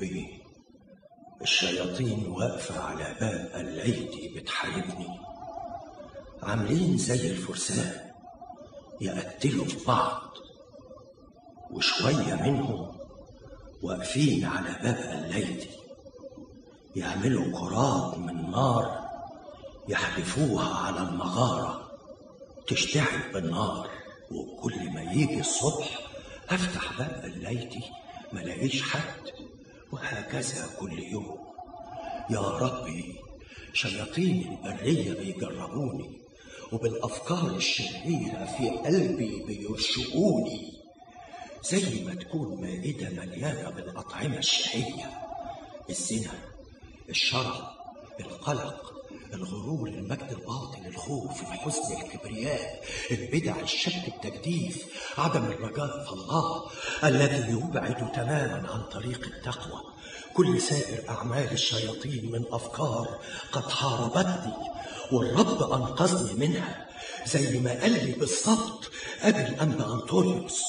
ربي الشياطين واقفة على باب قليتي بتحاربني عاملين زي الفرسان يقتلوا في بعض وشوية منهم واقفين على باب قليتي يعملوا كرات من نار يحدفوها على المغارة تشتعل بالنار وكل ما يجي الصبح افتح باب قليتي ملاقيش حد وهكذا كل يوم يا ربي شياطين البرية بيجربوني وبالأفكار الشريرة في قلبي بيرشقوني زي ما تكون مائدة مليانة بالأطعمة الشهية الزنا الشر القلق الغرور المجد الباطل الخوف الحزن الكبرياء البدع الشك التجديف عدم الرجاء في الله الذي يبعد تماما عن طريق التقوى كل سائر أعمال الشياطين من أفكار قد حاربتني والرب أنقذني منها زي ما قال لي بالظبط أبي الأنبا أنطونيوس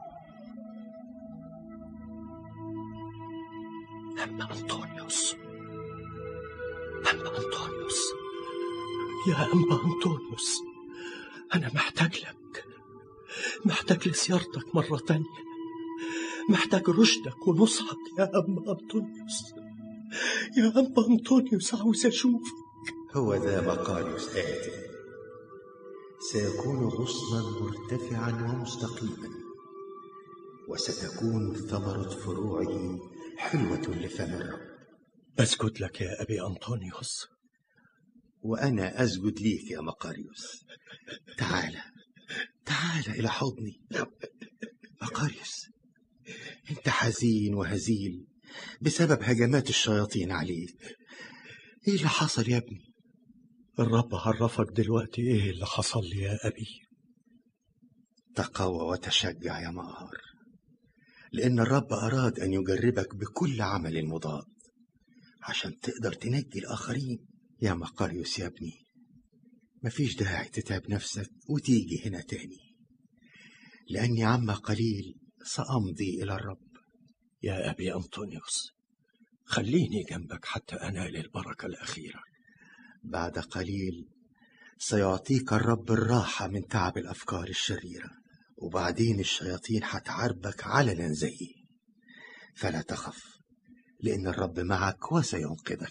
أنبا أنطونيوس أنبا أنطونيوس يا أنبا أنطونيوس أنا محتاج لك محتاج لزيارتك مرة تانية محتاج رشدك ونصحك يا أنبا أنطونيوس يا أنبا أنطونيوس عاوز أشوفك هو ذا مقاليوس آتي سيكون غصنا مرتفعا ومستقيما وستكون ثمرة فروعه حلوة لفم الرب أسجد لك يا أبي أنطونيوس وأنا أسجد ليك يا مقاريوس تعال تعال إلى حضني مقاريوس أنت حزين وهزيل بسبب هجمات الشياطين عليك إيه اللي حصل يا ابني الرب عرفك دلوقتي إيه اللي حصل لي يا أبي تقوى وتشجع يا مقهر لأن الرب أراد أن يجربك بكل عمل مضاد عشان تقدر تنجي الآخرين يا مقاريوس يا ابني مفيش داعي تتعب نفسك وتيجي هنا تاني لأني عما قليل سأمضي إلى الرب يا أبي أنطونيوس خليني جنبك حتى أنال البركة الأخيرة بعد قليل سيعطيك الرب الراحة من تعب الأفكار الشريرة وبعدين الشياطين هتعاربك علنا زيي فلا تخف لأن الرب معك وسينقذك